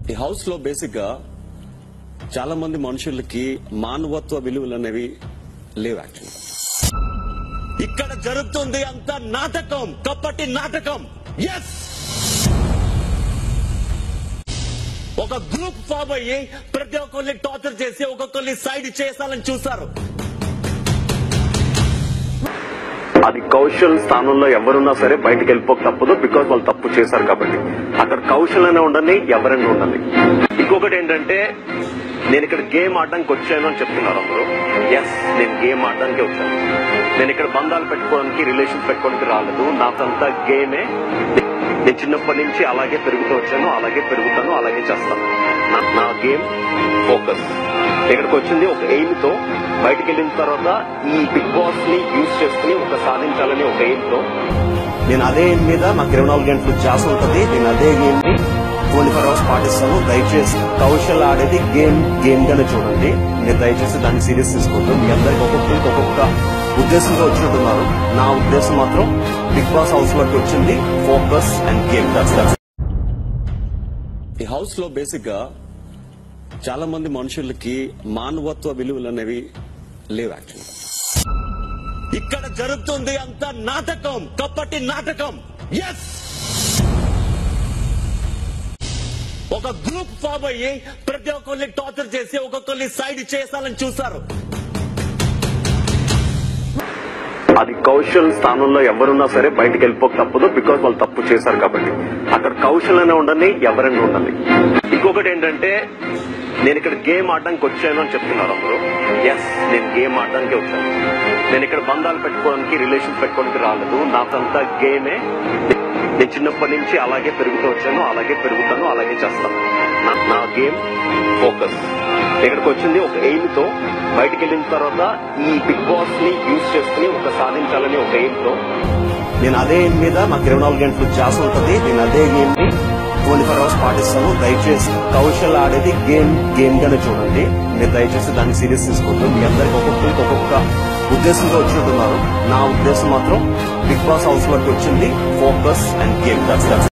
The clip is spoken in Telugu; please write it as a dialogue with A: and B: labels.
A: ఈ హౌస్ లో బేసిక్ గా చాలా మంది మనుషులకి మానవత్వ విలువలు అనేవి లేవు యాక్చువల్ ఇక్కడ జరుగుతుంది అంత నాటకం కప్పటి నాటకం ఎస్ ఒక గ్రూప్ ఫామ్ అయ్యి ప్రతి ఒక్కరిని టార్చర్ చేసి ఒక్కొక్కరిని సైడ్ చేసాలని చూశారు
B: అది కౌశల్ స్థానంలో ఎవరున్నా సరే బయటకు వెళ్ళిపోక తప్పదు బికాజ్ వాళ్ళు తప్పు చేశారు కాబట్టి అక్కడ కౌశల్ అనే ఉండండి ఎవరైనా ఉండండి ఇంకొకటి ఏంటంటే నేను ఇక్కడ గేమ్ ఆడడానికి వచ్చాను అని చెప్తున్నారు అందరూ ఎస్ నేను గేమ్ ఆడడానికి వచ్చాను నేను ఇక్కడ బంధాలు పెట్టుకోవడానికి రిలేషన్స్ పెట్టుకోవడానికి రాలేదు నాకంతా గేమే నేను చిన్నప్పటి నుంచి అలాగే పెరుగుతూ వచ్చాను అలాగే పెరుగుతాను అలాగే చేస్తాను నా- నా గేమ్ ఫోకస్ ఇక్కడికి వచ్చింది ఒక ఎయిమ్ తో బయటికి వెళ్ళిన తర్వాత ఈ బిగ్ బాస్ ని యూజ్ చేసుకుని ఒక సాధించాలని ఒక ఎయిమ్ తో
A: నేను అదే ఎయిమ్ మీద నాకు ఇరవై నాలుగు గంటలు జాస్ ఉంటుంది నేను అదే గేమ్ ని ట్వంటీ ఫోర్ అవర్స్ పాటిస్తాను దయచేసి కౌశల్ ఆడేది గేమ్ గేమ్ గానే చూడండి మీరు దయచేసి దాన్ని సీరియస్ తీసుకోవద్దు మీ అందరికి ఒక్కొక్కరికి ఒక్కొక్క ఉద్దేశంతో వచ్చినట్టున్నారు నా ఉద్దేశం మాత్రం బిగ్ బాస్ హౌస్ లోకి వచ్చింది ఫోకస్ అండ్ గేమ్ దట్స్ ఈ హౌస్ లో బేసిక్ గా చాలా మంది మనుషులకి మానవత్వ విలువలు అనేవి లేవు యాక్చువల్ ఇక్కడ జరుగుతుంది అంత నాటకం కప్పటి నాటకం ఎస్ ఒక గ్రూప్ ఫామ్ అయ్యి ప్రతి ఒక్కరిని టార్చర్ చేసి ఒక్కొక్కరిని సైడ్ చేసాలని చూశారు
B: అది కౌశల్ స్థానంలో ఎవరున్నా సరే బయటకు వెళ్ళిపోక తప్పదు బికాజ్ వాళ్ళు తప్పు చేశారు కాబట్టి అక్కడ కౌశల్ అనే ఉండండి ఎవరైనా ఉండండి ఇంకొకటి ఏంటంటే నేను ఇక్కడ గేమ్ ఆడడానికి వచ్చాను అని చెప్తున్నారు అందరూ ఎస్ నేను గేమ్ ఆడడానికి వచ్చాను నేను ఇక్కడ బంధాలు పెట్టుకోవడానికి రిలేషన్స్ పెట్టుకోవడానికి రాలేదు నాకంతా గేమే నేను చిన్నప్పటి నుంచి అలాగే పెరుగుతూ వచ్చాను అలాగే పెరుగుతాను అలాగే చేస్తాను నా- నా గేమ్ ఫోకస్ ఇక్కడికి వచ్చింది ఒక ఎయిమ్ తో బయటికి వెళ్ళిన తర్వాత ఈ బిగ్ బాస్ ని యూజ్ చేసుకుని ఒక సాధించాలని ఒక ఎయిమ్ తో
A: నేను అదే ఎయిమ్ మీద నాకు ఇరవై నాలుగు గంటలు జాస్ ఉంటుంది నేను అదే గేమ్ ని ట్వంటీ ఫోర్ అవర్స్ పాటిస్తాను దయచేసి కౌశల్ ఆడేది గేమ్ గేమ్ గానే చూడండి మీరు దయచేసి దాన్ని సీరియస్ తీసుకోవద్దు మీ అందరికి ఒక్కొక్కరికి ఒక్కొక్క ఉద్దేశంతో వచ్చినట్టున్నారు నా ఉద్దేశం మాత్రం బిగ్ బాస్ హౌస్ లోకి వచ్చింది ఫోకస్ అండ్ గేమ్ దట్స్